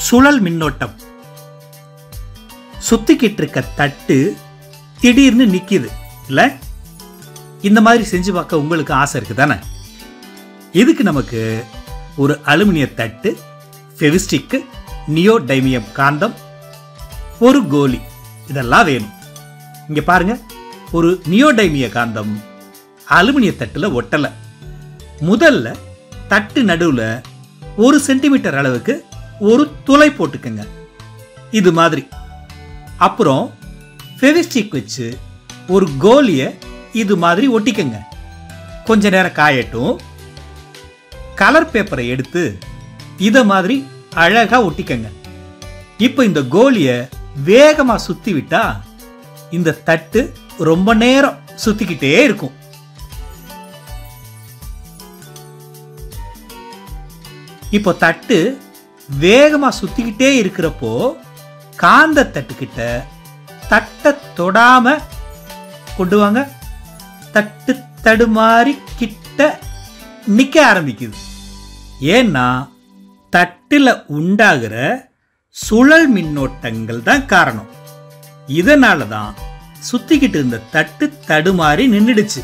சுழல் மின்னோட்டம் சுத்திக்கிட்டு இருக்க தட்டு திடீர்னு நிக்குது இல்ல இந்த மாதிரி செஞ்சு பார்க்க உங்களுக்கு ஆசை இருக்கு தானே இதுக்கு நமக்கு ஒரு அலுமினிய தட்டு ஃபெவிஸ்டிக்கு நியோடைமியம் காந்தம் ஒரு கோலி இதெல்லாம் வேணும் இங்க பாருங்க ஒரு நியோடைமிய காந்தம் அலுமினிய தட்டுல ஒட்டல முதல்ல தட்டு நடுவுல ஒரு சென்டிமீட்டர் அளவுக்கு ஒரு துளை போட்டுக்கங்க இது மாதிரி அப்புறம் ஃபெவிஸ்டிக் வச்சு ஒரு கோலிய இது மாதிரி ஒட்டிக்கங்க கொஞ்ச நேரம் காயட்டும் கலர் பேப்பரை எடுத்து இத மாதிரி அழகா ஒட்டிக்கங்க இப்போ இந்த கோலிய வேகமா சுத்தி விட்டா இந்த தட்டு ரொம்ப நேரம் சுத்திக்கிட்டே இருக்கும் இப்போ தட்டு வேகமா சுத்திக்கிட்டே இருக்கிறப்போ காந்த தட்டுக்கிட்ட தட்டை தொடாம கொண்டு வாங்க தட்டு தடுமாறி கிட்ட நிக்க ஆரம்பிக்குது ஏன்னா தட்டுல உண்டாகிற சுழல் மின்னோட்டங்கள் தான் காரணம் இதனால தான் சுத்திக்கிட்டு இருந்த தட்டு தடுமாறி நின்னுடுச்சு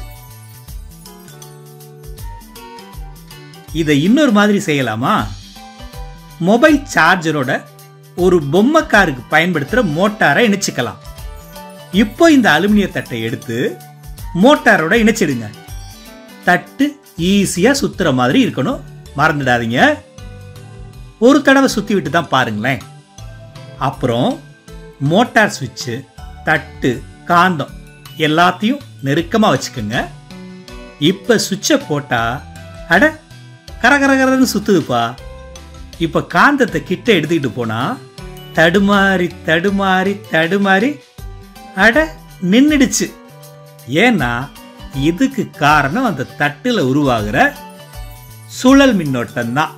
இதை இன்னொரு மாதிரி செய்யலாமா மொபைல் சார்ஜரோட ஒரு பொம்மை காருக்கு பயன்படுத்துற மோட்டாரை இணைச்சிக்கலாம் இப்போ இந்த அலுமினிய தட்டை எடுத்து மோட்டாரோட இணைச்சிடுங்க தட்டு ஈஸியா சுத்துற மாதிரி இருக்கணும் மறந்துடாதீங்க ஒரு தடவை சுத்தி விட்டு தான் பாருங்களேன் அப்புறம் மோட்டார் சுவிட்சு தட்டு காந்தம் எல்லாத்தையும் நெருக்கமா வச்சுக்கோங்க இப்ப சுவிட்சை போட்டா அட கரகரகரன்னு சுத்துதுப்பா இப்ப காந்தத்தை கிட்ட எடுத்துக்கிட்டு போனா தடுமாறி தடுமாறி தடுமாறி அட நின்னுடுச்சு ஏன்னா இதுக்கு காரணம் அந்த தட்டுல உருவாகிற சுழல் மின்னோட்டம் தான்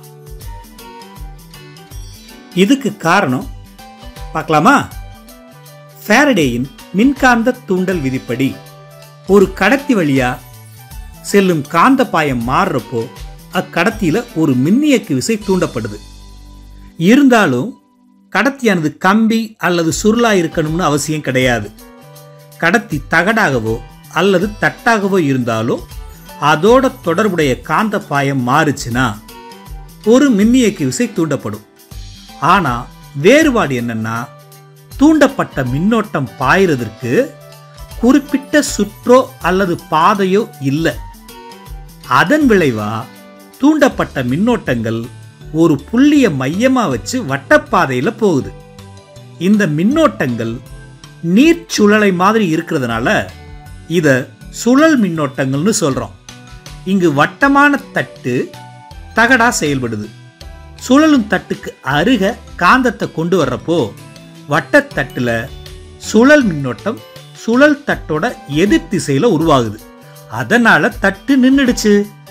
இதுக்கு காரணம் பார்க்கலாமா ஃபாரடேயின் மின்காந்த தூண்டல் விதிப்படி ஒரு கடத்தி வழியா செல்லும் காந்த பாயம் மாறுறப்போ அக்கடத்தியில ஒரு மின்னியக்கு விசை தூண்டப்படுது இருந்தாலும் கடத்தியானது கம்பி அல்லது சுருளா இருக்கணும்னு அவசியம் கிடையாது கடத்தி தகடாகவோ அல்லது தட்டாகவோ இருந்தாலும் அதோட தொடர்புடைய காந்த பாயம் மாறுச்சுன்னா ஒரு மின்னியக்கு விசை தூண்டப்படும் ஆனா வேறுபாடு என்னன்னா தூண்டப்பட்ட மின்னோட்டம் பாயிறதற்கு குறிப்பிட்ட சுற்றோ அல்லது பாதையோ இல்லை அதன் விளைவா தூண்டப்பட்ட மின்னோட்டங்கள் ஒரு புள்ளிய மையமா வச்சு வட்டப்பாதையில போகுது இந்த மின்னோட்டங்கள் நீர்ச்சுழலை மாதிரி இருக்கிறதுனால இத சுழல் மின்னோட்டங்கள்னு சொல்றோம் இங்கு வட்டமான தட்டு தகடா செயல்படுது சுழலும் தட்டுக்கு அருக காந்தத்தை கொண்டு வர்றப்போ வட்டத்தட்டுல சுழல் மின்னோட்டம் சுழல் தட்டோட எதிர் திசையில உருவாகுது அதனால தட்டு நின்னுடுச்சு